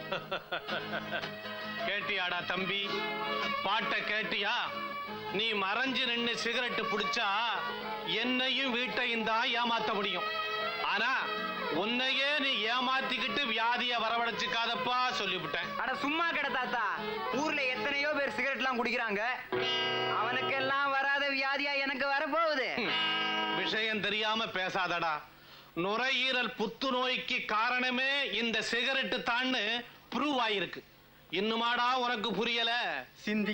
கேட்டியாடா தம்பி பாட்ட கேட்டியா நீ மறைஞ்சு நின்னு சிகரெட் பிடிச்சா என்னையும் வீட்டையும் தான் ஏமாத்த முடியும் ஆனா உன்னையே நீ ஏமாத்திக்கிட்டு வியாதிய வரவழைச்சுக்காதப்பா சொல்லிவிட்டேன் அட சும்மா கிட தாத்தா ஊர்ல எத்தனையோ பேர் சிகரெட்லாம் குடிக்கிறாங்க அவனுக்கெல்லாம் வராத வியாதியா எனக்கு வரப்போகுது ஹம், விஷயம் தெரியாம பேசாதடா நுரையீரல் புத்துநோய்க்கு காரணமே இந்த சிகரெட்டு தான்னு ப்ரூவ் ஆயிருக்கு இன்னுமாடா உனக்கு புரியல சிந்தி